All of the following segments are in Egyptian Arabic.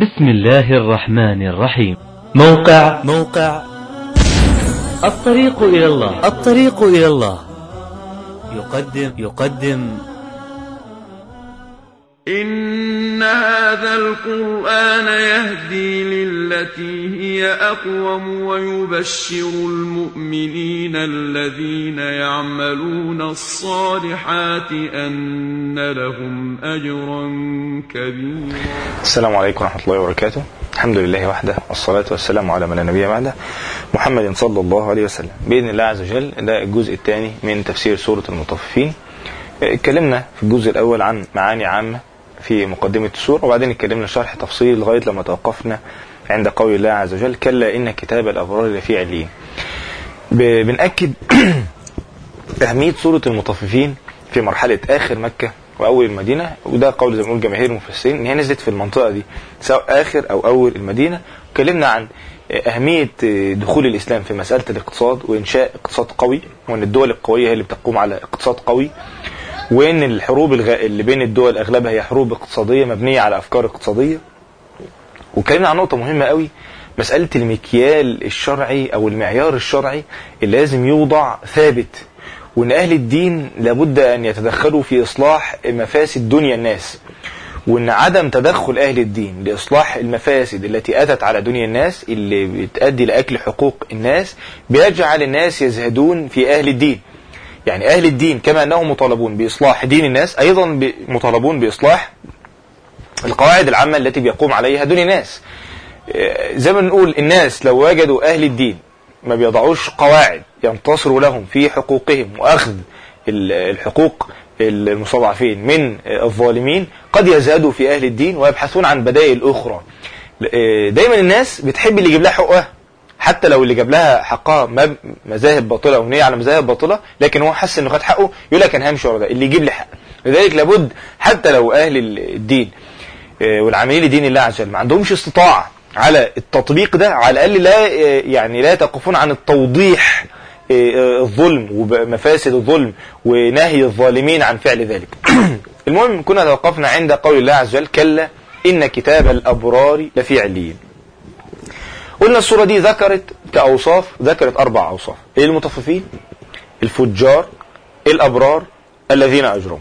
بسم الله الرحمن الرحيم موقع موقع الطريق إلى الله الطريق إلى الله يقدم يقدم إن هذا القرآن يهدي للتي هي أقوم ويبشر المؤمنين الذين يعملون الصالحات أن لهم أجرا كبيرا السلام عليكم ورحمة الله وبركاته الحمد لله وحده والصلاة والسلام على من لا نبي بعده محمد صلى الله عليه وسلم بإذن الله عز وجل ده الجزء الثاني من تفسير سورة المطففين اتكلمنا في الجزء الأول عن معاني عامة في مقدمة السورة وبعدين اتكلمنا شرح تفصيل لغاية لما توقفنا عند قول الله عز وجل كلا إن كتاب الأبرار لفي عليين ب- بنأكد أهمية سورة المطففين في مرحلة آخر مكة وأول المدينة وده قول زي ما بنقول جماهير المفسرين إن هي نزلت في المنطقة دي سواء آخر أو أول المدينة اتكلمنا عن أهمية دخول الإسلام في مسألة الاقتصاد وإنشاء اقتصاد قوي وإن الدول القوية هي اللي بتقوم على اقتصاد قوي وإن الحروب الغ... اللي بين الدول أغلبها هي حروب اقتصادية مبنية على أفكار اقتصادية واتكلمنا عن نقطة مهمة قوي مسألة المكيال الشرعي أو المعيار الشرعي اللي لازم يوضع ثابت وإن أهل الدين لابد أن يتدخلوا في إصلاح مفاسد دنيا الناس وإن عدم تدخل أهل الدين لإصلاح المفاسد التي أتت على دنيا الناس اللي بتؤدي لأكل حقوق الناس بيجعل الناس يزهدون في أهل الدين يعني أهل الدين كما أنهم مطالبون بإصلاح دين الناس أيضا ب- مطالبون بإصلاح القواعد العامة التي بيقوم عليها دنيا الناس آه، زي ما نقول الناس لو وجدوا أهل الدين ما بيضعوش قواعد ينتصروا لهم في حقوقهم وأخذ ال- الحقوق المستضعفين من آه، الظالمين قد يزهدوا في أهل الدين ويبحثون عن بدائل أخرى آه، دايما الناس بتحب اللي يجيب لها حقوقها حتى لو اللي جاب لها حقها مب- مذاهب باطله او نيه على مذاهب باطله لكن هو حس انه خد حقه يقول لك انا همشي ورا ده اللي يجيب لي حق لذلك لابد حتى لو اهل الدين آه، والعاملين لدين الله عز وجل ما عندهمش استطاعه على التطبيق ده على الاقل لا آه، يعني لا يتوقفون عن التوضيح آه، آه، الظلم ومفاسد الظلم ونهي الظالمين عن فعل ذلك المهم كنا توقفنا عند قول الله عز وجل كلا ان كتاب الابرار لفي عليين قلنا الصورة دي ذكرت كأوصاف ذكرت أربع أوصاف إيه المطففين الفجار الأبرار الذين أجرموا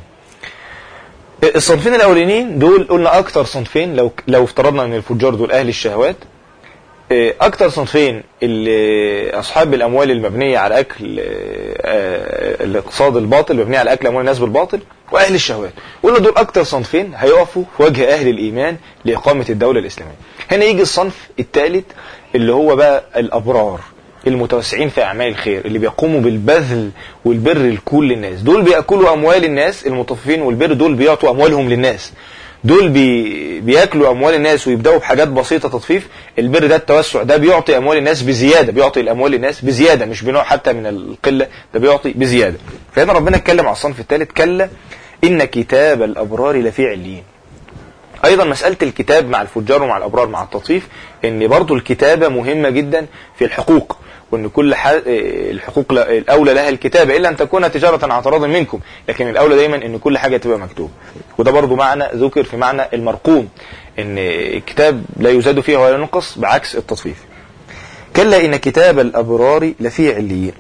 الصنفين الأولانيين دول قلنا أكتر صنفين لو لو افترضنا أن الفجار دول أهل الشهوات أكتر صنفين اللي أصحاب الأموال المبنية على أكل آه، الاقتصاد الباطل مبنية على أكل أموال الناس بالباطل وأهل الشهوات قلنا دول أكتر صنفين هيقفوا في وجه أهل الإيمان لإقامة الدولة الإسلامية هنا يجي الصنف الثالث اللي هو بقى الأبرار المتوسعين في أعمال الخير اللي بيقوموا بالبذل والبر لكل الناس دول بيأكلوا أموال الناس المطففين والبر دول بيعطوا أموالهم للناس دول بي... بياكلوا اموال الناس ويبداوا بحاجات بسيطه تطفيف البر ده التوسع ده بيعطي اموال الناس بزياده بيعطي الاموال الناس بزياده مش بنوع حتى من القله ده بيعطي بزياده فهنا ربنا اتكلم على الصنف الثالث كلا ان كتاب الابرار لفي عليين ايضا مساله الكتاب مع الفجار ومع الابرار مع التطفيف ان برضو الكتابه مهمه جدا في الحقوق وان كل ح... الحقوق ل- الاولى لها الكتابه الا ان تكون تجاره عن تراض منكم لكن الاولى دايما ان كل حاجه تبقى مكتوبه وده برضو معنى ذكر في معنى المرقوم ان الكتاب لا يزاد فيه ولا ينقص بعكس التطفيف كلا ان كتاب الابرار لفي عليين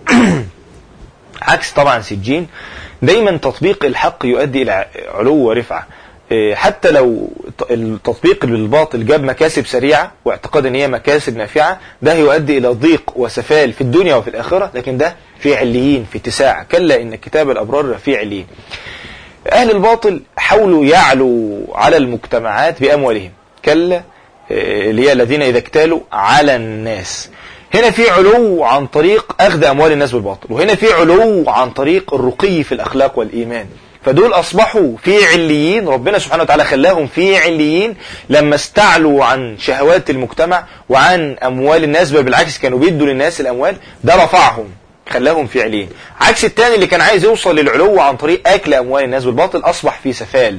عكس طبعا سجين دايما تطبيق الحق يؤدي الى علو ورفعه إيه، حتى لو ت- التطبيق بالباطل جاب مكاسب سريعه واعتقاد ان هي مكاسب نافعه ده هيؤدي الى ضيق وسفال في الدنيا وفي الاخره لكن ده في عليين في اتساع كلا ان كتاب الابرار في عليين اهل الباطل حاولوا يعلوا على المجتمعات باموالهم كلا إيه، اللي هي الذين اذا اكتالوا على الناس هنا في علو عن طريق اخذ اموال الناس بالباطل وهنا في علو عن طريق الرقي في الاخلاق والايمان فدول اصبحوا في عليين ربنا سبحانه وتعالى خلاهم في عليين لما استعلوا عن شهوات المجتمع وعن اموال الناس بل بالعكس كانوا بيدوا للناس الاموال ده رفعهم خلاهم في عليين عكس التاني اللي كان عايز يوصل للعلو عن طريق اكل اموال الناس بالباطل اصبح في سفال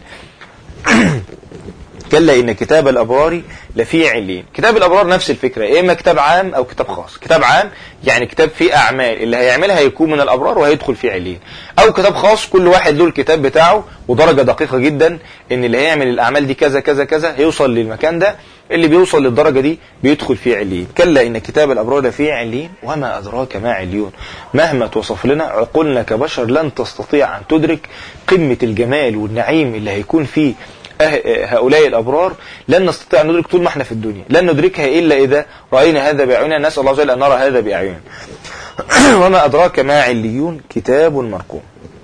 كلا إن كتاب الأبرار لفي علين كتاب الأبرار نفس الفكرة يا إما كتاب عام أو كتاب خاص كتاب عام يعني كتاب فيه أعمال اللي هيعملها هيكون من الأبرار وهيدخل في علين أو كتاب خاص كل واحد له الكتاب بتاعه ودرجة دقيقة جدا إن اللي هيعمل الأعمال دي كذا كذا كذا هيوصل للمكان ده اللي بيوصل للدرجة دي بيدخل في عليين كلا إن كتاب الأبرار لفي عليين وما أدراك ما عليون مهما توصف لنا عقولنا كبشر لن تستطيع أن تدرك قمة الجمال والنعيم اللي هيكون فيه أه- هؤلاء الأبرار لن نستطيع أن ندرك طول ما احنا في الدنيا لن ندركها إلا إذا رأينا هذا بأعيننا نسأل الله عز وجل أن نرى هذا بأعيننا وما أدراك ما عليون كتاب مرقوم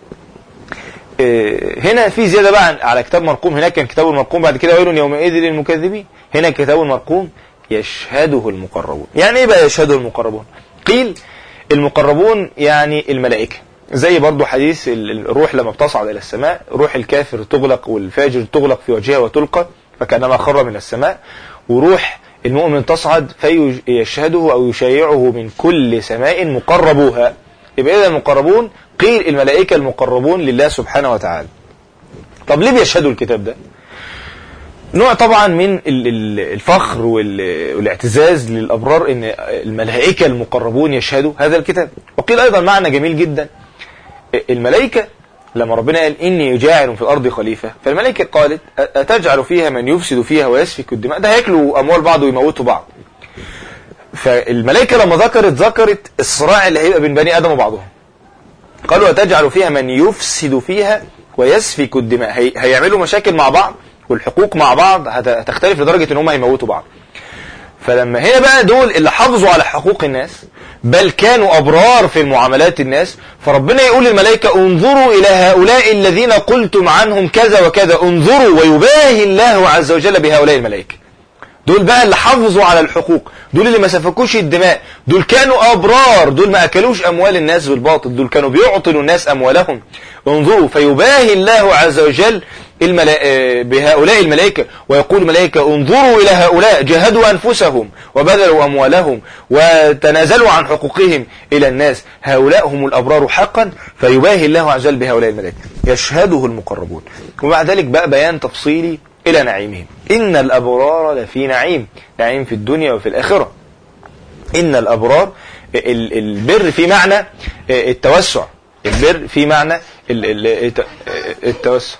إيه، هنا في زيادة بقى عن- على كتاب مرقوم هناك كان كتاب مرقوم بعد كده ويل يومئذ للمكذبين هنا كتاب مرقوم يشهده المقربون يعني ايه بقى يشهده المقربون قيل المقربون يعني الملائكة زي برضو حديث ال- الروح لما بتصعد إلى السماء روح الكافر تغلق والفاجر تغلق في وجهها وتلقى فكأنما خر من السماء وروح المؤمن تصعد فيشهده أو يشيعه من كل سماء مقربوها يبقى إذا المقربون قيل الملائكة المقربون لله سبحانه وتعالى طب ليه بيشهدوا الكتاب ده نوع طبعا من ال- ال- الفخر وال- والاعتزاز للأبرار ان الملائكة المقربون يشهدوا هذا الكتاب وقيل أيضا معنى جميل جدا الملائكة لما ربنا قال إني جاعل في الأرض خليفة فالملائكة قالت أ- أتجعل فيها من يفسد فيها ويسفك الدماء ده هياكلوا أموال بعض ويموتوا بعض فالملائكة لما ذكرت ذكرت الصراع اللي هيبقى بين بني آدم وبعضهم قالوا أتجعل فيها من يفسد فيها ويسفك الدماء هي... هيعملوا مشاكل مع بعض والحقوق مع بعض هت... هتختلف لدرجة ان هم هيموتوا بعض فلما هنا بقى دول اللي حافظوا على حقوق الناس بل كانوا أبرار في المعاملات الناس فربنا يقول للملائكة انظروا إلى هؤلاء الذين قلتم عنهم كذا وكذا انظروا ويباهي الله عز وجل بهؤلاء الملائكة دول بقى اللي حافظوا على الحقوق دول اللي ما سفكوش الدماء دول كانوا أبرار دول ما أكلوش أموال الناس بالباطل دول كانوا بيعطلوا الناس أموالهم انظروا فيباهي الله عز وجل الملا... آه، بهؤلاء الملائكة ويقول الملائكة انظروا إلى هؤلاء جهدوا أنفسهم وبذلوا أموالهم وتنازلوا عن حقوقهم إلى الناس هؤلاء هم الأبرار حقا فيباهي الله عز وجل بهؤلاء الملائكة يشهده المقربون وبعد ذلك بقى بيان تفصيلي إلى نعيمهم إن الأبرار لفي نعيم نعيم في الدنيا وفي الآخرة إن الأبرار ال- البر في معنى التوسع البر في معنى ال- ال- الت- التوسع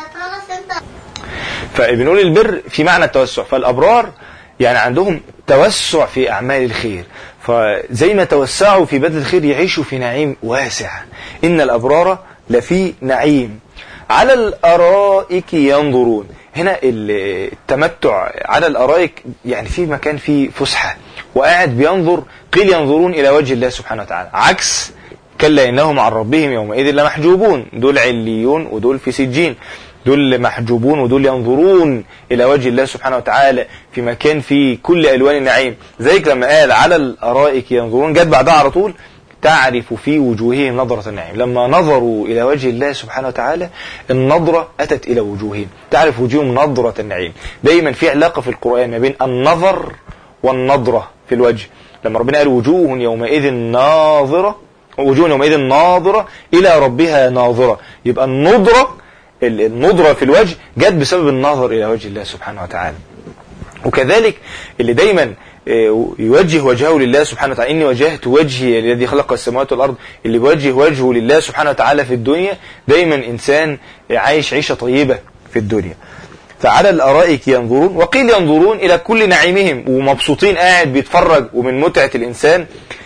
فبنقول البر في معنى التوسع فالأبرار يعني عندهم توسع في أعمال الخير فزي ما توسعوا في بذل الخير يعيشوا في نعيم واسع إن الأبرار لفي نعيم على الأرائك ينظرون هنا ال- التمتع على الأرائك يعني في مكان فيه فسحة وقاعد بينظر قيل ينظرون إلى وجه الله سبحانه وتعالى عكس كلا إنهم عن ربهم يومئذ لمحجوبون دول عليون ودول في سجين دول محجوبون ودول ينظرون إلى وجه الله سبحانه وتعالى في مكان فيه كل ألوان النعيم زيك لما قال على الأرائك ينظرون جت بعدها على طول تعرف في وجوههم نظرة النعيم لما نظروا إلى وجه الله سبحانه وتعالى النظرة أتت إلى وجوههم تعرف وجوههم نظرة النعيم دايما في علاقة في القرآن ما بين النظر والنظرة في الوجه لما ربنا قال وجوه يومئذ ناظرة وجوه يومئذ ناظرة إلى ربها ناظرة يبقى النظرة ال- النظرة في الوجه جت بسبب النظر إلى وجه الله سبحانه وتعالى وكذلك اللي دايما آه، يوجه وجهه لله سبحانه وتعالى إني وجهت وجهي الذي خلق السماوات والأرض اللي بيوجه وجهه لله سبحانه وتعالى في الدنيا دايما إنسان عايش عيشة طيبة في الدنيا فعلى الأرائك ينظرون وقيل ينظرون إلى كل نعيمهم ومبسوطين قاعد بيتفرج ومن متعة الإنسان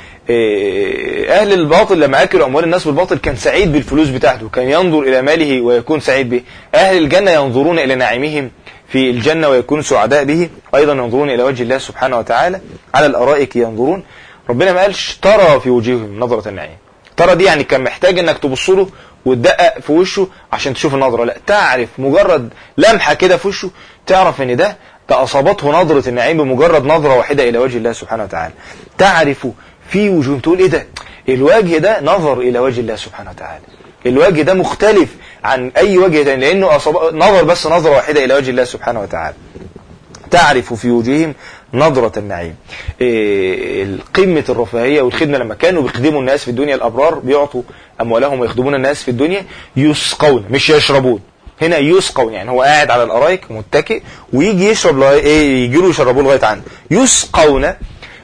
آه، أهل الباطل لما أكلوا أموال الناس بالباطل كان سعيد بالفلوس بتاعته كان ينظر إلى ماله ويكون سعيد به أهل الجنة ينظرون إلى نعيمهم في الجنة ويكونوا سعداء به أيضا ينظرون إلى وجه الله سبحانه وتعالى على الأرائك ينظرون ربنا ما قالش ترى في وجوههم نظرة النعيم ترى دي يعني كان محتاج انك تبص له وتدقق في وشه عشان تشوف النظرة لا تعرف مجرد لمحة كده في وشه تعرف ان ده ده اصابته نظرة النعيم بمجرد نظرة واحدة الى وجه الله سبحانه وتعالى تعرف في وجوههم تقول ايه ده الوجه ده نظر الى وجه الله سبحانه وتعالى الوجه ده مختلف عن اي وجه تاني لانه أصاب... نظر بس نظرة واحدة الى وجه الله سبحانه وتعالى تعرف في وجوههم نظرة النعيم إيه قمة الرفاهية والخدمة لما كانوا بيخدموا الناس في الدنيا الأبرار بيعطوا أموالهم ويخدمون الناس في الدنيا يسقون مش يشربون هنا يسقون يعني هو قاعد على الأرايك متكئ ويجي يشرب لغاية إيه يجي له يشربوه لغاية عنده يسقون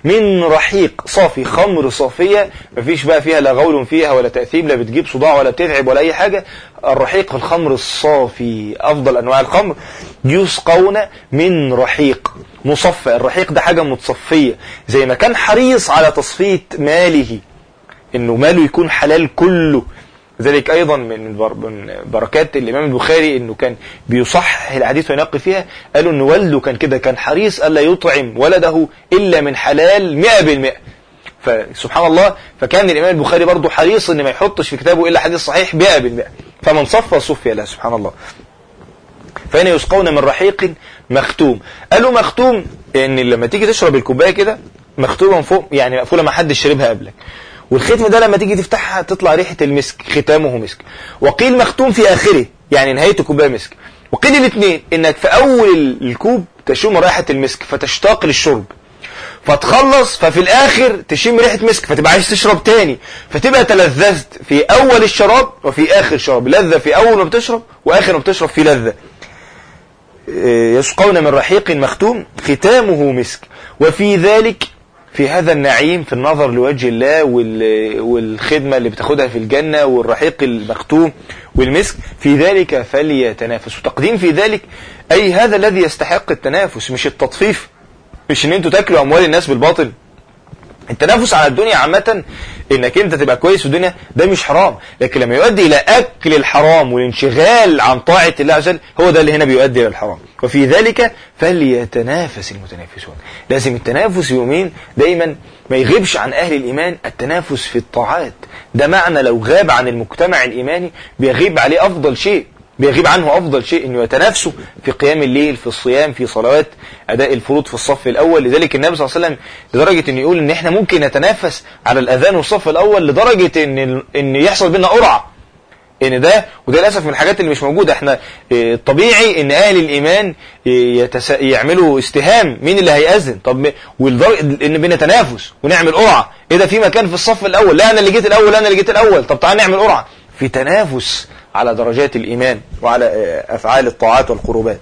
من رحيق صافي خمر صافية مفيش بقى فيها لا غول فيها ولا تأثيم لا بتجيب صداع ولا بتتعب ولا أي حاجة الرحيق الخمر الصافي أفضل أنواع الخمر يسقون من رحيق مصفى الرحيق ده حاجة متصفية زي ما كان حريص على تصفية ماله انه ماله يكون حلال كله ذلك ايضا من بر- من بركات الامام البخاري انه كان بيصحح الحديث وينقي فيها قالوا ان والده كان كده كان حريص الا يطعم ولده الا من حلال 100% فسبحان الله فكان الامام البخاري برضه حريص ان ما يحطش في كتابه الا حديث صحيح 100% فمن صفى صفي له سبحان الله فهنا يسقون من رحيق مختوم قالوا مختوم ان لما تيجي تشرب الكوبايه كده مختومه من فوق يعني مقفوله ما حدش شربها قبلك والختم ده لما تيجي تفتحها تطلع ريحه المسك ختامه مسك وقيل مختوم في اخره يعني نهايه الكوبايه مسك وقيل الاثنين انك في اول الكوب تشم رائحه المسك فتشتاق للشرب فتخلص ففي الاخر تشم ريحه مسك فتبقى عايز تشرب تاني فتبقى تلذذت في اول الشراب وفي اخر شراب لذه في اول ما بتشرب واخر ما بتشرب في لذه يسقون من رحيق مختوم ختامه مسك وفي ذلك في هذا النعيم في النظر لوجه الله وال- والخدمة اللي بتاخدها في الجنة والرحيق المختوم والمسك في ذلك فليتنافس وتقديم في ذلك أي هذا الذي يستحق التنافس مش التطفيف مش ان انتوا تاكلوا اموال الناس بالباطل التنافس على الدنيا عامة انك انت تبقى كويس في الدنيا ده مش حرام لكن لما يؤدي الى اكل الحرام والانشغال عن طاعة الله عز وجل هو ده اللي هنا بيؤدي الى الحرام وفي ذلك فليتنافس المتنافسون لازم التنافس يومين دايما ما يغيبش عن اهل الايمان التنافس في الطاعات ده معنى لو غاب عن المجتمع الايماني بيغيب عليه افضل شيء بيغيب عنه افضل شيء انه يتنافسوا في قيام الليل في الصيام في صلوات اداء الفروض في الصف الاول لذلك النبي صلى الله عليه وسلم لدرجه انه يقول ان احنا ممكن نتنافس على الاذان والصف الاول لدرجه ان ان يحصل بينا قرعه ان ده وده للاسف من الحاجات اللي مش موجوده احنا اه، الطبيعي ان اهل الايمان اه، يتس... يعملوا استهام مين اللي هيأذن طب م- والدرجه ان بنتنافس ونعمل قرعه ايه ده في مكان في الصف الاول لا انا اللي جيت الاول انا اللي جيت الاول طب تعال نعمل قرعه في تنافس على درجات الايمان وعلى اه، افعال الطاعات والقربات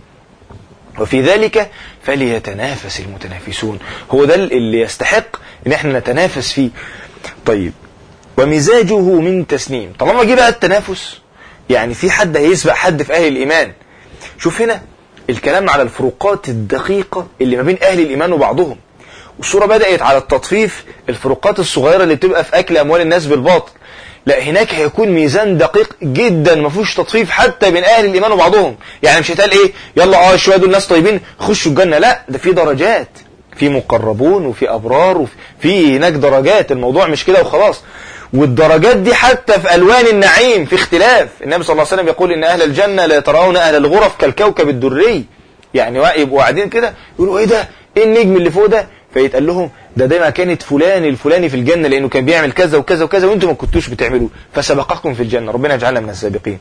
وفي ذلك فليتنافس المتنافسون هو ده اللي يستحق ان احنا نتنافس فيه طيب ومزاجه من تسنيم طالما جه بقى التنافس يعني في حد هيسبق حد في اهل الايمان شوف هنا الكلام على الفروقات الدقيقة اللي ما بين اهل الايمان وبعضهم والصورة بدأت على التطفيف الفروقات الصغيرة اللي بتبقى في اكل اموال الناس بالباطل لا هناك هيكون ميزان دقيق جدا ما فيهوش تطفيف حتى بين اهل الايمان وبعضهم يعني مش هيتقال ايه يلا اه شويه دول ناس طيبين خشوا الجنه لا ده في درجات في مقربون وفي ابرار وفي في هناك درجات الموضوع مش كده وخلاص والدرجات دي حتى في الوان النعيم في اختلاف النبي صلى الله عليه وسلم يقول ان اهل الجنه لا يتراءون اهل الغرف كالكوكب الدري يعني يبقوا قاعدين كده يقولوا ايه ده ايه النجم اللي فوق ده فيتقال لهم ده ده ما كانت فلان الفلاني في الجنه لانه كان بيعمل كذا وكذا وكذا وانتم ما كنتوش بتعملوه فسبقكم في الجنه ربنا يجعلنا من السابقين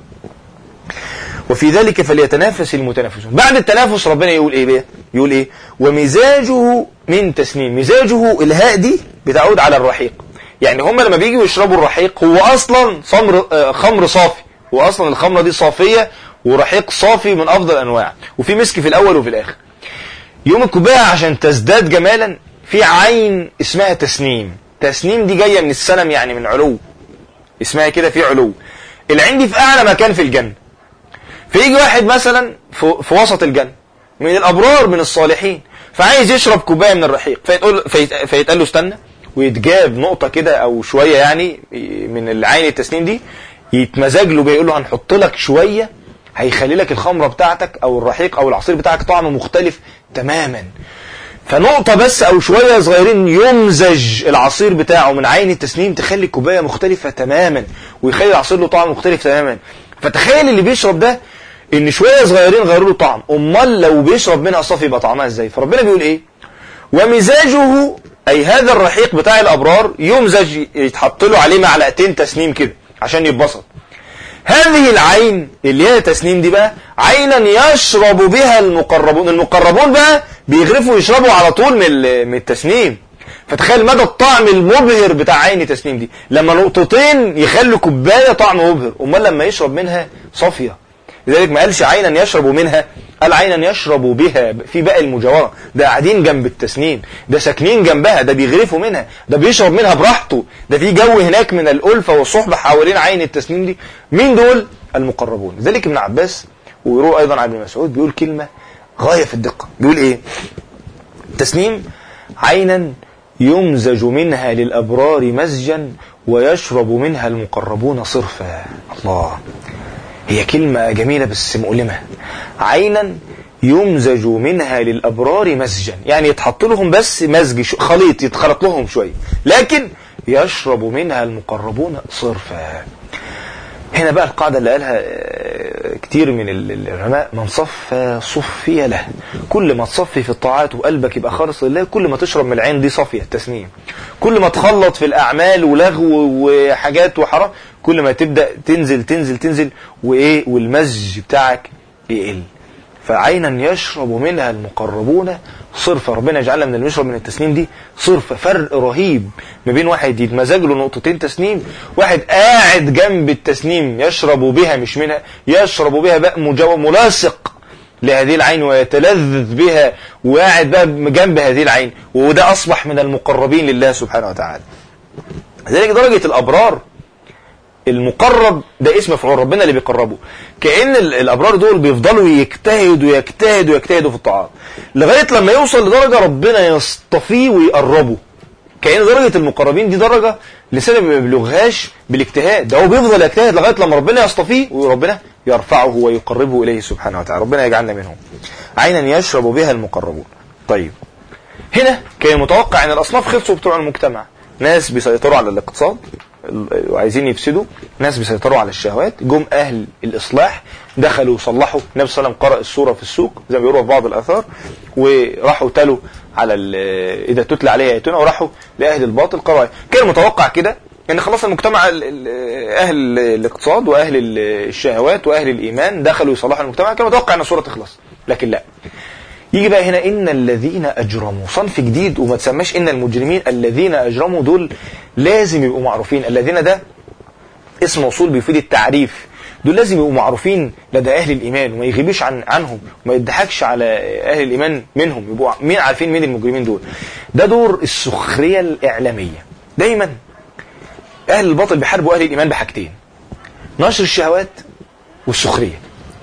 وفي ذلك فليتنافس المتنافسون بعد التنافس ربنا يقول ايه بقى يقول ايه ومزاجه من تسنيم مزاجه الهاء دي بتعود على الرحيق يعني هم لما بيجوا يشربوا الرحيق هو اصلا خمر آه، خمر صافي هو اصلا الخمره دي صافيه ورحيق صافي من افضل الانواع وفي مسك في الاول وفي الاخر يوم الكوبايه عشان تزداد جمالا في عين اسمها تسنيم تسنيم دي جايه من السنم يعني من علو اسمها كده في علو العين دي في اعلى مكان في الجنه فيجي واحد مثلا في, في وسط الجنة من الأبرار من الصالحين فعايز يشرب كوباية من الرحيق فيتقول فيت- فيتقال له استنى ويتجاب نقطة كده أو شوية يعني من العين التسنيم دي يتمزج له بيقول له هنحط لك شوية هيخلي لك الخمرة بتاعتك أو الرحيق أو العصير بتاعك طعم مختلف تماما فنقطة بس أو شوية صغيرين يمزج العصير بتاعه من عين التسنيم تخلي الكوباية مختلفة تماما ويخلي العصير له طعم مختلف تماما فتخيل اللي بيشرب ده ان شوية صغيرين غيروا له طعم امال لو بيشرب منها صافي يبقى طعمها ازاي فربنا بيقول ايه ومزاجه اي هذا الرحيق بتاع الابرار يمزج يتحط له عليه معلقتين تسنيم كده عشان يتبسط هذه العين اللي هي تسنيم دي بقى عينا يشرب بها المقربون المقربون بقى بيغرفوا يشربوا على طول من ال- من التسنيم فتخيل مدى الطعم المبهر بتاع عين التسنيم دي لما نقطتين يخلوا كوبايه طعم مبهر امال لما يشرب منها صافيه لذلك ما قالش عينا يشرب منها قال عينا يشرب بها في باقي المجاورة ده قاعدين جنب التسنيم ده ساكنين جنبها ده بيغرفوا منها ده بيشرب منها براحته ده في جو هناك من الألفة والصحبة حوالين عين التسنيم دي مين دول المقربون ذلك ابن عباس ويروى أيضا عن ابن مسعود بيقول كلمة غاية في الدقة بيقول إيه التسنيم عينا يمزج منها للأبرار مزجا ويشرب منها المقربون صرفا الله هي كلمة جميلة بس مؤلمة عينا يمزج منها للأبرار مزجا يعني يتحط لهم بس مزج خليط يتخلط لهم شوية لكن يشرب منها المقربون صرفا هنا بقى القاعدة اللي قالها كتير من العلماء من صفى صفي له كل ما تصفي في الطاعات وقلبك يبقى خالص لله كل ما تشرب من العين دي صافية التسنيم كل ما تخلط في الأعمال ولغو وحاجات وحرام كل ما تبدأ تنزل تنزل تنزل وإيه والمزج بتاعك يقل فعينا يشرب منها المقربون صرفة ربنا يجعلنا من اللي يشرب من التسنيم دي صرفة فرق رهيب ما بين واحد يتمزج له نقطتين تسنيم واحد قاعد جنب التسنيم يشرب بها مش منها يشرب بها بقى مجاوب ملاصق لهذه العين ويتلذذ بها وقاعد بقى جنب هذه العين وده أصبح من المقربين لله سبحانه وتعالى لذلك درجة الأبرار المقرب ده اسم مفعول ربنا اللي بيقربه كأن الأبرار دول بيفضلوا يجتهدوا يجتهدوا يجتهدوا في الطاعات لغاية لما يوصل لدرجة ربنا يصطفيه ويقربه كأن درجة المقربين دي درجة لسبب ما بيبلغهاش بالاجتهاد ده هو بيفضل يجتهد لغاية لما ربنا يصطفيه وربنا يرفعه ويقربه إليه سبحانه وتعالى ربنا يجعلنا منهم عينا يشرب بها المقربون طيب هنا كان متوقع ان الأصناف خلصوا بتوع المجتمع ناس بيسيطروا على الاقتصاد وعايزين يفسدوا ناس بيسيطروا على الشهوات جم أهل الإصلاح دخلوا صلحوا النبي صلى الله عليه وسلم قرأ السورة في السوق زي ما بيقولوا في بعض الآثار وراحوا تلوا على إذا تتلى عليه آياتنا وراحوا لأهل الباطل قرأوا كان متوقع كده ان خلاص المجتمع اهل الاقتصاد واهل الشهوات واهل الايمان دخلوا يصلحوا المجتمع كان متوقع ان الصوره تخلص لكن لا يجي بقى هنا ان الذين اجرموا صنف جديد وما تسماش ان المجرمين الذين اجرموا دول لازم يبقوا معروفين الذين ده اسم موصول بيفيد التعريف دول لازم يبقوا معروفين لدى اهل الايمان وما يغيبوش عن عنهم وما يضحكش على اهل الايمان منهم يبقوا مين عارفين مين المجرمين دول ده دور السخريه الاعلاميه دايما اهل الباطل بيحاربوا اهل الايمان بحاجتين نشر الشهوات والسخريه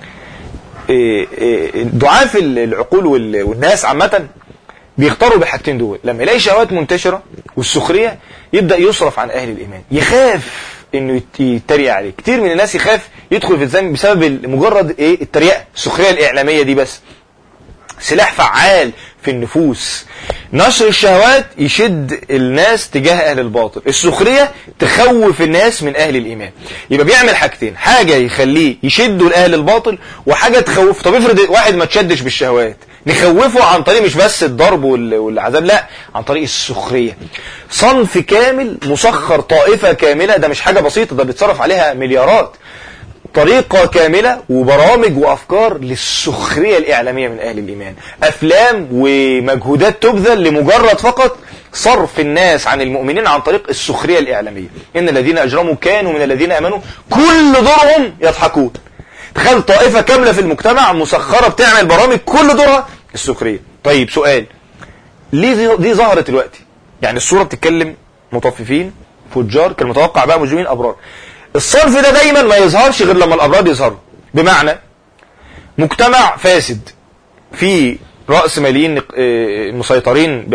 ضعاف العقول والناس عامة بيختاروا بالحاجتين دول لما يلاقي شهوات منتشرة والسخرية يبدأ يصرف عن أهل الإيمان يخاف انه يتريق عليه كتير من الناس يخاف يدخل في الذنب بسبب مجرد ايه التريقة السخرية الإعلامية دي بس سلاح فعال في النفوس نشر الشهوات يشد الناس تجاه أهل الباطل السخرية تخوف الناس من أهل الإيمان يبقى بيعمل حاجتين حاجة يخليه يشده لأهل الباطل وحاجة تخوف طب افرض واحد ما تشدش بالشهوات نخوفه عن طريق مش بس الضرب والعذاب لا عن طريق السخرية صنف كامل مسخر طائفة كاملة ده مش حاجة بسيطة ده بيتصرف عليها مليارات طريقة كاملة وبرامج وأفكار للسخرية الإعلامية من أهل الإيمان أفلام ومجهودات تبذل لمجرد فقط صرف الناس عن المؤمنين عن طريق السخرية الإعلامية إن الذين أجرموا كانوا من الذين أمنوا كل دورهم يضحكون تخيل طائفة كاملة في المجتمع مسخرة بتعمل برامج كل دورها السخرية طيب سؤال ليه دي ظهرت دلوقتي يعني الصورة بتتكلم مطففين فجار كان متوقع بقى مجرمين أبرار الصنف ده دايما ما يظهرش غير لما الأبرار يظهروا بمعنى مجتمع فاسد في رأس ماليين مسيطرين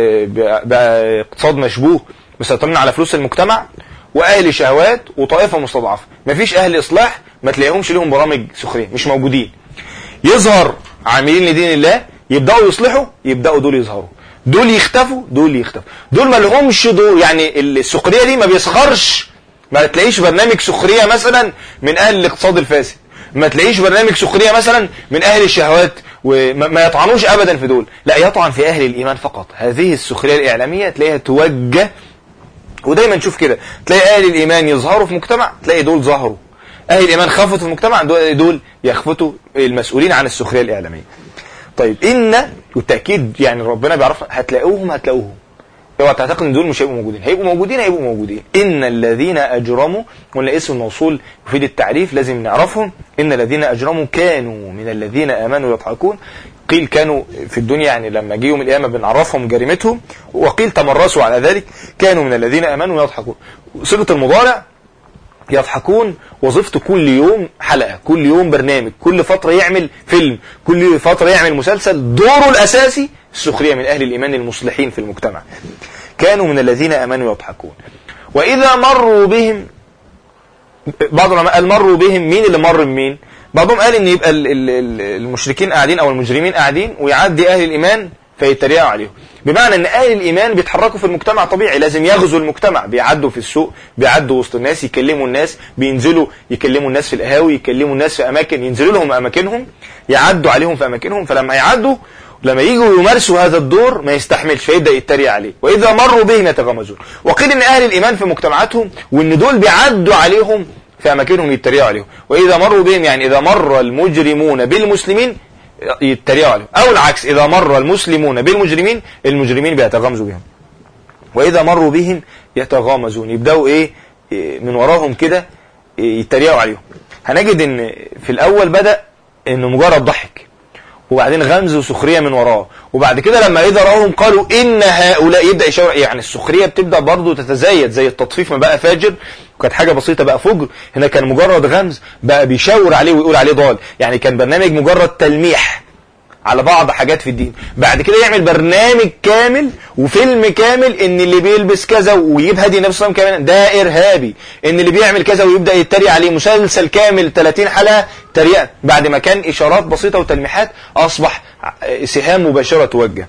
باقتصاد مشبوه مسيطرين على فلوس المجتمع وأهل شهوات وطائفة مستضعفة مفيش أهل إصلاح ما تلاقيهمش لهم برامج سخرية مش موجودين يظهر عاملين لدين الله يبدأوا يصلحوا يبدأوا دول يظهروا دول يختفوا دول يختفوا دول ما لهمش دول يعني السخرية دي ما بيسخرش ما تلاقيش برنامج سخرية مثلا من أهل الاقتصاد الفاسد ما تلاقيش برنامج سخرية مثلا من أهل الشهوات وما يطعنوش أبدا في دول لا يطعن في أهل الإيمان فقط هذه السخرية الإعلامية تلاقيها توجه ودايما نشوف كده تلاقي أهل الإيمان يظهروا في مجتمع تلاقي دول ظهروا أهل الإيمان خفتوا في المجتمع دول يخفتوا المسؤولين عن السخرية الإعلامية طيب إن والتأكيد يعني ربنا بيعرف هتلاقوهم هتلاقوهم اوعى تعتقد ان دول مش هيبقوا موجودين هيبقوا موجودين هيبقوا موجودين ان الذين اجرموا قلنا اسم الموصول يفيد التعريف لازم نعرفهم ان الذين اجرموا كانوا من الذين امنوا يضحكون قيل كانوا في الدنيا يعني لما جه يوم القيامه بنعرفهم جريمتهم وقيل تمرسوا على ذلك كانوا من الذين امنوا يضحكون صيغه المضارع يضحكون وظيفته كل يوم حلقة كل يوم برنامج كل فترة يعمل فيلم كل فترة يعمل مسلسل دوره الأساسي السخرية من أهل الإيمان المصلحين في المجتمع كانوا من الذين أمنوا يضحكون وإذا مروا بهم بعض العلماء قال مروا بهم مين اللي مر بمين بعضهم قال ان يبقى ال- ال- ال- المشركين قاعدين او المجرمين قاعدين ويعدي اهل الايمان فيتريقوا عليهم بمعنى ان اهل الايمان بيتحركوا في المجتمع طبيعي لازم يغزوا المجتمع بيعدوا في السوق بيعدوا وسط الناس يكلموا الناس بينزلوا يكلموا الناس في القهاوي يكلموا الناس في اماكن ينزلوا لهم اماكنهم يعدوا عليهم في اماكنهم فلما يعدوا لما يجوا يمارسوا هذا الدور ما يستحملش فيبدا يتريق عليه واذا مروا بهم يتغمزون وقيل ان اهل الايمان في مجتمعاتهم وان دول بيعدوا عليهم في اماكنهم يتريقوا عليهم واذا مروا بهم يعني اذا مر المجرمون بالمسلمين يتريقوا عليهم او العكس اذا مر المسلمون بالمجرمين المجرمين بيتغمزوا بهم واذا مروا بهم يتغامزون يبداوا ايه إيه من وراهم كده إيه يتريقوا عليهم هنجد ان في الاول بدا انه مجرد ضحك وبعدين غمز وسخريه من وراه وبعد كده لما اذا راهم قالوا ان هؤلاء يبدا يشاور يعني السخريه بتبدا برضه تتزايد زي التطفيف ما بقى فاجر وكانت حاجه بسيطه بقى فجر هنا كان مجرد غمز بقى بيشاور عليه ويقول عليه ضال يعني كان برنامج مجرد تلميح على بعض حاجات في الدين بعد كده يعمل برنامج كامل وفيلم كامل ان اللي بيلبس كذا ويجيب هدي النبي صلى الله عليه وسلم كمان ده ارهابي ان اللي بيعمل كذا ويبدا يتريق عليه مسلسل كامل 30 حلقه تريقه بعد ما كان اشارات بسيطه وتلميحات اصبح سهام مباشره توجه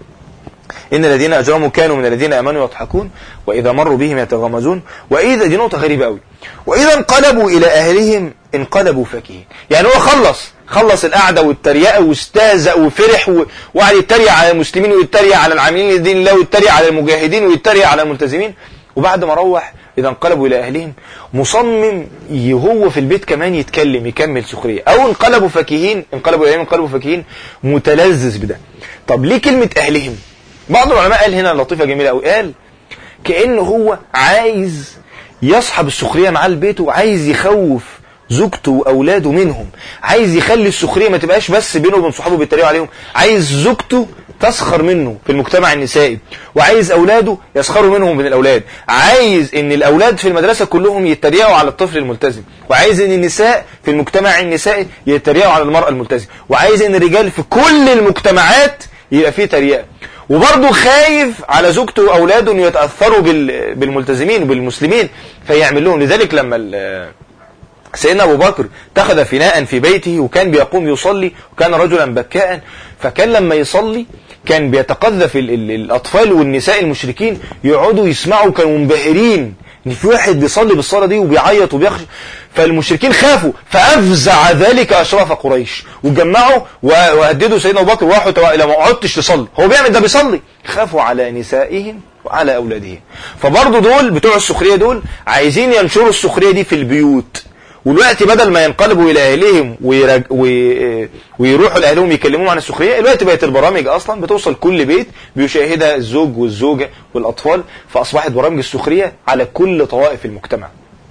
إن الذين أجرموا كانوا من الذين آمنوا يضحكون وإذا مروا بهم يتغمزون وإذا دي نقطة غريبة أوي وإذا انقلبوا إلى أهلهم انقلبوا فكهين يعني هو خلص خلص القعدة والتريقة واستهزأ وفرح و- وقعد يتريق على المسلمين ويتريق على العاملين لدين الله ويتريق على المجاهدين ويتريق على الملتزمين وبعد ما روح إذا انقلبوا إلى أهلهم مصمم ي- هو في البيت كمان يتكلم يكمل سخرية أو انقلبوا فكهين انقلبوا إلى أهلهم انقلبوا فكهين متلذذ بده طب ليه كلمة أهلهم بعض العلماء قال هنا لطيفة جميلة أوي قال كأنه هو عايز يصحب السخرية معاه البيت وعايز يخوف زوجته واولاده منهم عايز يخلي السخريه ما تبقاش بس بينه وبين صحابه بيتريقوا عليهم عايز زوجته تسخر منه في المجتمع النسائي وعايز اولاده يسخروا منهم من الاولاد عايز ان الاولاد في المدرسه كلهم يتريقوا على الطفل الملتزم وعايز ان النساء في المجتمع النسائي يتريقوا على المراه الملتزمه وعايز ان الرجال في كل المجتمعات يبقى فيه تريقه وبرضه خايف على زوجته واولاده ان يتاثروا بال- بالملتزمين وبالمسلمين فيعمل لهم لذلك لما ال- سيدنا أبو بكر اتخذ فناء في بيته وكان بيقوم يصلي وكان رجلا بكاء فكان لما يصلي كان بيتقذف ال- ال- الأطفال والنساء المشركين يقعدوا يسمعوا كانوا منبهرين ان في واحد بيصلي بالصلاه دي وبيعيط وبيخشى فالمشركين خافوا فافزع ذلك اشراف قريش وجمعوا و- وهددوا سيدنا ابو بكر وراحوا تو- لو ما قعدتش تصلي هو بيعمل ده بيصلي خافوا على نسائهم وعلى اولادهم فبرضه دول بتوع السخريه دول عايزين ينشروا السخريه دي في البيوت والوقت بدل ما ينقلبوا الى اهلهم ويرج... وي... ويروحوا لاهلهم يكلموهم عن السخريه الوقت بقت البرامج اصلا بتوصل كل بيت بيشاهدها الزوج والزوجه والاطفال فاصبحت برامج السخريه على كل طوائف المجتمع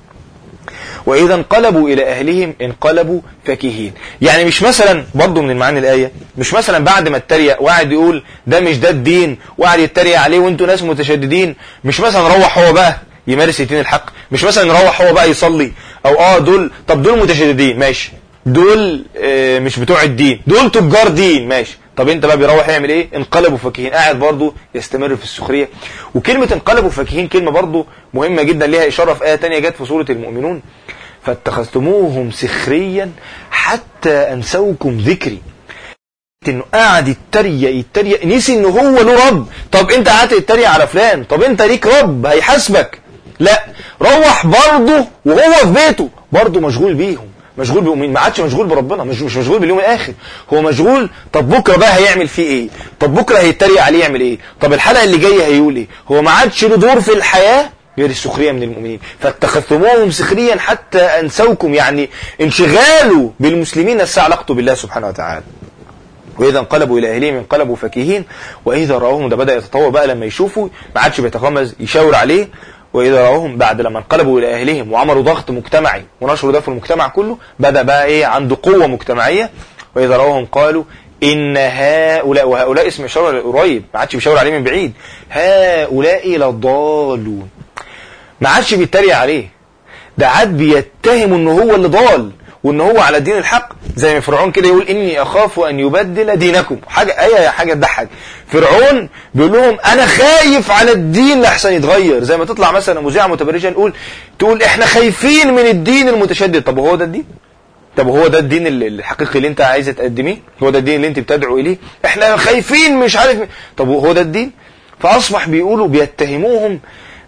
واذا انقلبوا الى اهلهم انقلبوا فكهين يعني مش مثلا برضه من المعاني الايه مش مثلا بعد ما اتريق وقعد يقول ده مش ده الدين وقعد يتريق عليه وانتوا ناس متشددين مش مثلا روح هو بقى يمارس الدين الحق مش مثلا يروح هو بقى يصلي او اه دول طب دول متشددين ماشي دول آه مش بتوع الدين دول تجار دين ماشي طب انت بقى بيروح يعمل ايه انقلبوا فكهين قاعد برضه يستمر في السخريه وكلمه انقلبوا فكهين كلمه برضه مهمه جدا ليها اشاره في ايه تانية جت في سوره المؤمنون فاتخذتموهم سخريا حتى انسوكم ذكري انه قاعد يتريق يتريق نسي ان هو له رب طب انت قعدت تتريق على فلان طب انت ليك رب هيحاسبك لا روح برضه وهو في بيته برضه مشغول بيهم مشغول بيهم ما عادش مشغول بربنا مش مش مشغول باليوم الاخر هو مشغول طب بكره بقى هيعمل فيه ايه طب بكره هيتريق عليه يعمل ايه طب الحلقه اللي جايه هيقول ايه هو ما عادش له دور في الحياه غير السخريه من المؤمنين فاتخذتموهم سخريا حتى انسوكم يعني انشغاله بالمسلمين نسى علاقته بالله سبحانه وتعالى واذا انقلبوا الى اهلهم انقلبوا فكيهين واذا راوهم ده بدا يتطور بقى لما يشوفوا ما عادش بيتغمز يشاور عليه واذا راوهم بعد لما انقلبوا الى اهلهم وعملوا ضغط مجتمعي ونشروا ده في المجتمع كله بدا بقى ايه عنده قوه مجتمعيه واذا راوهم قالوا ان هؤلاء وهؤلاء اسم اشاره قريب ما عادش بيشاور عليه من بعيد هؤلاء لضالون ما عادش بيتريق عليه ده عاد بيتهم ان هو اللي ضال وان هو على دين الحق زي ما فرعون كده يقول اني اخاف ان يبدل دينكم حاجه اي حاجه تضحك فرعون بيقول لهم انا خايف على الدين لحسن يتغير زي ما تطلع مثلا مذيعه متبرجه نقول تقول احنا خايفين من الدين المتشدد طب هو ده الدين طب هو ده الدين ال- الحقيقي اللي انت عايزه تقدميه هو ده الدين اللي انت بتدعو اليه احنا خايفين مش عارف مين. طب هو ده الدين فاصبح بيقولوا بيتهموهم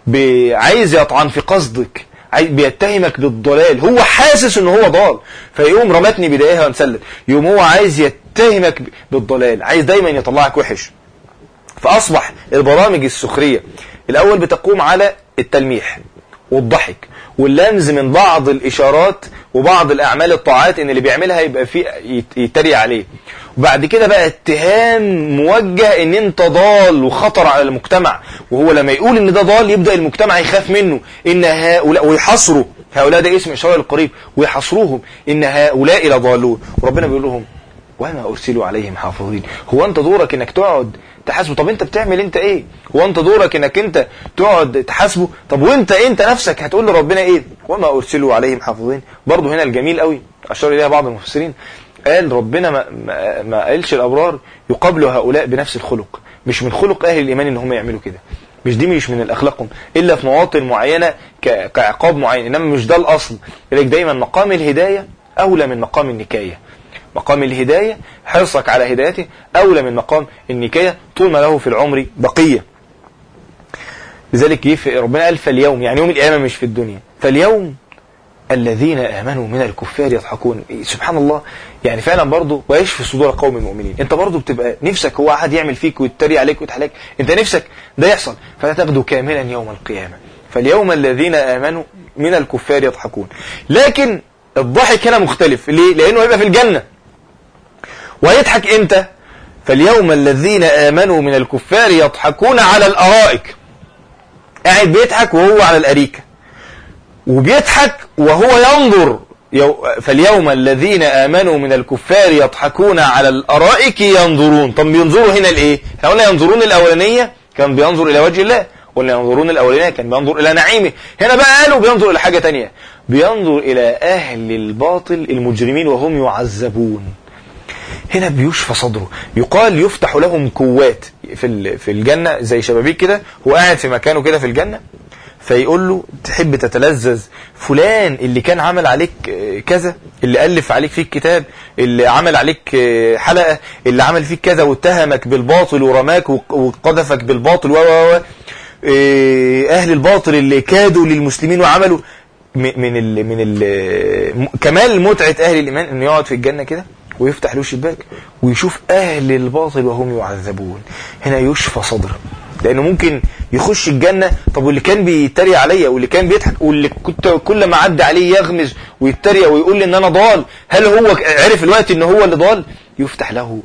عايز يطعن في قصدك عايز بيتهمك بالضلال هو حاسس ان هو ضال فيقوم رمتني بدايها وانسلت يقوم هو عايز يتهمك بالضلال عايز دايما يطلعك وحش فاصبح البرامج السخريه الاول بتقوم على التلميح والضحك واللمز من بعض الاشارات وبعض الاعمال الطاعات ان اللي بيعملها يبقى فيه يت- يتريق عليه وبعد كده بقى اتهام موجه ان انت ضال وخطر على المجتمع وهو لما يقول ان ده ضال يبدا المجتمع يخاف منه ان هؤلاء ويحصروا هؤلاء ده اسم اشاره القريب ويحصروهم ان هؤلاء لضالون وربنا بيقول لهم وما ارسلوا عليهم حافظين هو انت دورك انك تقعد تحاسبه طب انت بتعمل انت ايه هو انت دورك انك انت تقعد تحاسبه طب وانت انت نفسك هتقول لربنا ايه وما ارسلوا عليهم حافظين برضه هنا الجميل قوي اشار اليها بعض المفسرين قال ربنا ما, ما, ما قالش الابرار يقابلوا هؤلاء بنفس الخلق مش من خلق اهل الايمان ان هم يعملوا كده مش دي مش من الاخلاقهم الا في مواطن معينه ك- كعقاب معين انما مش ده الاصل لذلك دايما مقام الهدايه اولى من مقام النكايه مقام الهداية حرصك على هدايته أولى من مقام النكاية طول ما له في العمر بقية لذلك يف- ربنا قال فاليوم يعني يوم القيامة مش في الدنيا فاليوم الذين آمنوا من الكفار يضحكون سبحان الله يعني فعلا برضه ويشفي صدور قوم المؤمنين انت برضه بتبقى نفسك هو احد يعمل فيك ويتريق عليك ويضحك انت نفسك ده يحصل فلا تغدو كاملا يوم القيامة فاليوم الذين آمنوا من الكفار يضحكون لكن الضحك هنا مختلف ليه؟ لأنه هيبقى في الجنة ويضحك امتى فاليوم الذين آمنوا من الكفار يضحكون على الأرائك قاعد بيضحك وهو على الأريكة وبيضحك وهو ينظر يو- فاليوم الذين آمنوا من الكفار يضحكون على الأرائك ينظرون طب بينظروا هنا لإيه احنا قلنا ينظرون الأولانية كان بينظر إلى وجه الله قلنا ينظرون الأولانية كان بينظر إلى نعيمه هنا بقى قالوا بينظر إلى حاجة تانية بينظر إلى أهل الباطل المجرمين وهم يعذبون هنا بيشفى صدره يقال يفتح لهم كوات في ال- في الجنة زي شبابيك كده هو قاعد في مكانه كده في الجنة فيقول له تحب تتلذذ فلان اللي كان عمل عليك آه، كذا اللي ألف عليك فيك كتاب اللي عمل عليك آه، حلقة اللي عمل فيك كذا واتهمك بالباطل ورماك وق- وقذفك بالباطل و و و آه، أهل الباطل اللي كادوا للمسلمين وعملوا م- من ال من ال م- كمال متعة أهل الإيمان إنه يقعد في الجنة كده ويفتح له شباك ويشوف أهل الباطل وهم يعذبون هنا يشفى صدره لأنه ممكن يخش الجنة طب واللي كان بيتريق عليا واللي كان بيضحك واللي كنت كل ما عدى عليه يغمز ويتريق ويقول لي إن أنا ضال هل هو عرف الوقت إن هو اللي ضال يفتح له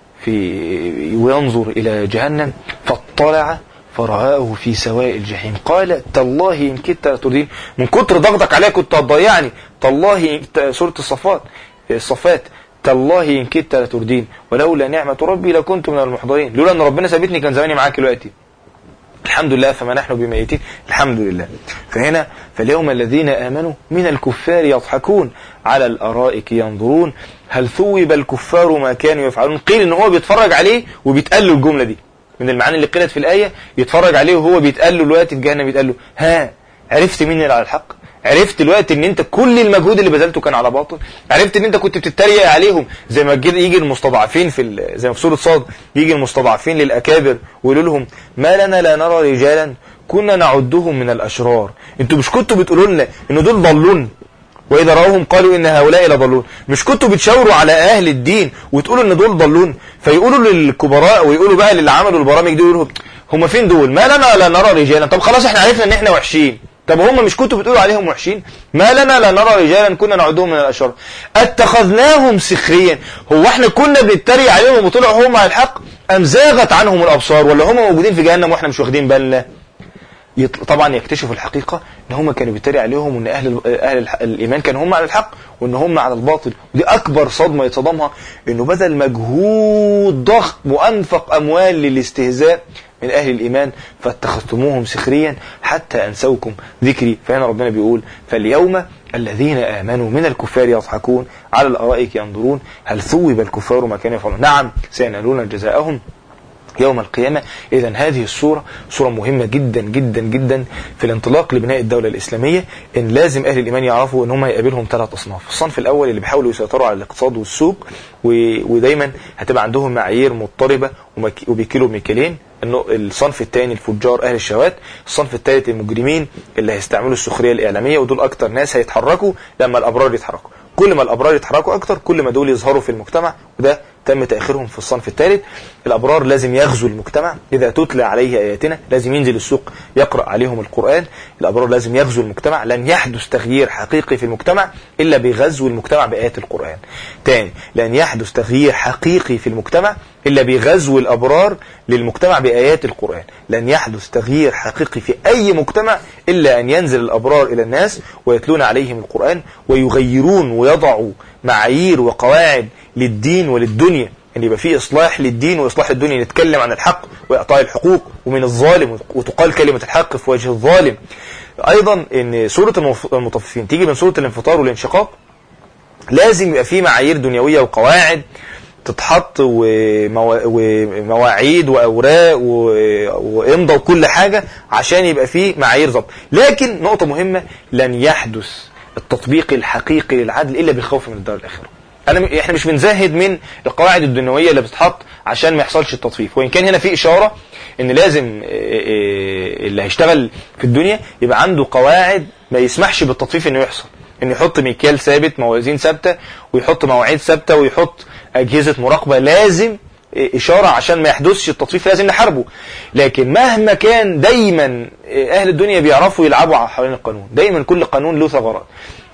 في وينظر إلى جهنم فاطلع فرآه في سواء الجحيم قال تالله إن كدت لتردين من كتر ضغطك عليا كنت هتضيعني تالله إن- سورة الصفات الصفات تالله إن كدت لتردين ولولا نعمة ربي لكنت من المحضرين لولا أن ربنا سابتني كان زماني معاك دلوقتي الحمد لله فما نحن بميتين الحمد لله فهنا فاليوم الذين آمنوا من الكفار يضحكون على الأرائك ينظرون هل ثوب الكفار ما كانوا يفعلون قيل ان هو بيتفرج عليه وبيتقال له الجملة دي من المعاني اللي قيلت في الآية يتفرج عليه وهو بيتقال له دلوقتي في جهنم بيتقال له ها عرفت مين اللي على الحق عرفت دلوقتي ان انت كل المجهود اللي بذلته كان على باطل عرفت ان انت كنت بتتريق عليهم زي ما جد- يجي المستضعفين في ال- زي ما في سوره صاد يجي المستضعفين للاكابر ويقولوا لهم ما لنا لا نرى رجالا كنا نعدهم من الاشرار انتوا مش كنتوا بتقولوا لنا ان دول ضلون واذا راوهم قالوا ان هؤلاء لضلون مش كنتوا بتشاوروا على اهل الدين وتقولوا ان دول ضلون فيقولوا للكبراء ويقولوا بقى للي عملوا البرامج دي يقولوا هم فين دول ما لنا لا نرى رجالا طب خلاص احنا عرفنا ان احنا وحشين طب هم مش كنتوا بتقولوا عليهم وحشين ما لنا لا نرى رجالا كنا نعدهم من الاشرار اتخذناهم سخريا هو احنا كنا بنتريق عليهم وطلعوا هم على الحق ام زاغت عنهم الابصار ولا هم موجودين في جهنم واحنا مش واخدين بالنا يطل... طبعا يكتشفوا الحقيقه ان هم كانوا بيتريق عليهم وان اهل ال- اهل الح... الايمان كانوا هم على الحق وان هم على الباطل ودي اكبر صدمه يتصدمها انه بذل مجهود ضخم وانفق اموال للاستهزاء من اهل الايمان فاتخذتموهم سخريا حتى انسوكم ذكري فهنا ربنا بيقول فاليوم الذين امنوا من الكفار يضحكون على الارائك ينظرون هل ثوب الكفار ما كانوا يفعلون نعم سينالون جزاءهم يوم القيامة إذا هذه الصورة صورة مهمة جدا جدا جدا في الانطلاق لبناء الدولة الإسلامية إن لازم أهل الإيمان يعرفوا إن هم يقابلهم ثلاث أصناف الصنف الأول اللي بيحاولوا يسيطروا على الاقتصاد والسوق و- ودايما هتبقى عندهم معايير مضطربة ومك- وبيكيلوا بميكيلين انه الصنف الثاني الفجار اهل الشهوات الصنف الثالث المجرمين اللي هيستعملوا السخريه الاعلاميه ودول اكتر ناس هيتحركوا لما الابرار يتحركوا كل ما الابرار يتحركوا اكتر كل ما دول يظهروا في المجتمع وده تم تاخيرهم في الصنف الثالث الابرار لازم يغزو المجتمع اذا تتلى عليه اياتنا لازم ينزل السوق يقرا عليهم القران الابرار لازم يغزو المجتمع لن يحدث تغيير حقيقي في المجتمع الا بغزو المجتمع بايات القران تاني لن يحدث تغيير حقيقي في المجتمع الا بغزو الابرار للمجتمع بايات القران لن يحدث تغيير حقيقي في اي مجتمع الا ان ينزل الابرار الى الناس ويتلون عليهم القران ويغيرون ويضعوا معايير وقواعد للدين وللدنيا ان يبقى في اصلاح للدين واصلاح الدنيا نتكلم عن الحق واعطاء الحقوق ومن الظالم وتقال كلمه الحق في وجه الظالم ايضا ان سوره المف- المطففين تيجي من سوره الانفطار والانشقاق لازم يبقى في معايير دنيويه وقواعد تتحط وموا- ومواعيد واوراق و- وامضى وكل حاجه عشان يبقى في معايير ضبط لكن نقطه مهمه لن يحدث التطبيق الحقيقي للعدل الا بالخوف من الدار الاخره انا م- احنا مش بنزهد من القواعد الدنيويه اللي بتتحط عشان ما يحصلش التطفيف وان كان هنا في اشاره ان لازم آه، آه، اللي هيشتغل في الدنيا يبقى عنده قواعد ما يسمحش بالتطفيف انه يحصل انه يحط ميكيال ثابت موازين ثابته ويحط مواعيد ثابته ويحط اجهزه مراقبه لازم اشاره عشان ما يحدثش التطفيف لازم نحاربه لكن مهما كان دايما اهل الدنيا بيعرفوا يلعبوا على حوالين القانون دايما كل قانون له ثغرات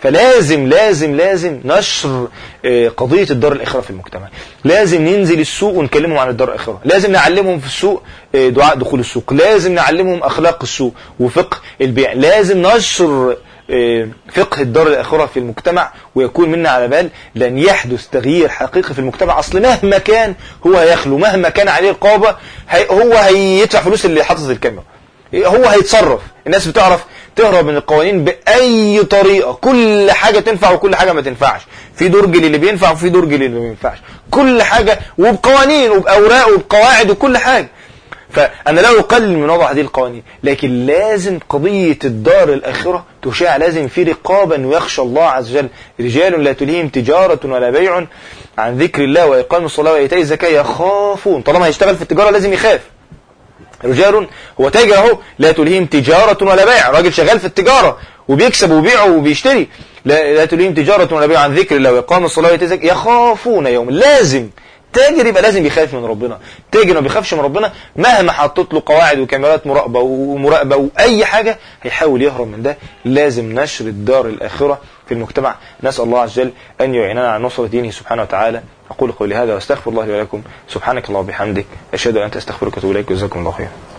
فلازم لازم لازم نشر آه، قضية الدار الآخرة في المجتمع لازم ننزل السوق ونكلمهم عن الدار الآخرة لازم نعلمهم في السوق آه، دعاء دخول السوق لازم نعلمهم أخلاق السوق وفقه البيع لازم نشر آه، فقه الدار الآخرة في المجتمع ويكون منا على بال لن يحدث تغيير حقيقي في المجتمع أصل مهما كان هو هيخلو مهما كان عليه رقابة هي هو هيدفع فلوس اللي حاطط الكاميرا هو هيتصرف الناس بتعرف تهرب من القوانين بأي طريقة كل حاجة تنفع وكل حاجة ما تنفعش في درج للي بينفع وفي درج للي ما بينفعش كل حاجة وبقوانين وبأوراق وبقواعد وكل حاجة فأنا لا أقلل من وضع هذه القوانين لكن لازم قضية الدار الآخرة تشاع لازم في رقابة ويخشى الله عز وجل رجال لا تلهيهم تجارة ولا بيع عن ذكر الله وإقام الصلاة وإيتاء الزكاة يخافون طالما هيشتغل في التجارة لازم يخاف رجال هو تاجر اهو لا تلهيهم تجارة ولا بيع راجل شغال في التجارة وبيكسب وبيع وبيشتري لا, لا تلهيهم تجارة ولا بيع عن ذكر الله وإقام الصلاة وإيتاء الزكاة يخافون يوم لازم تاجر يبقى لازم يخاف من ربنا تاجر ما بيخافش من ربنا مهما حطيت له قواعد وكاميرات مراقبة ومراقبة وأي حاجة هيحاول يهرب من ده لازم نشر الدار الآخرة في المجتمع نسأل الله عز وجل أن يعيننا على نصرة دينه سبحانه وتعالى أقول قولي هذا واستغفر الله لي ولكم سبحانك الله وبحمدك أشهد أن لا إله إلا أنت أستغفرك وأتوب إليك جزاكم الله خيرا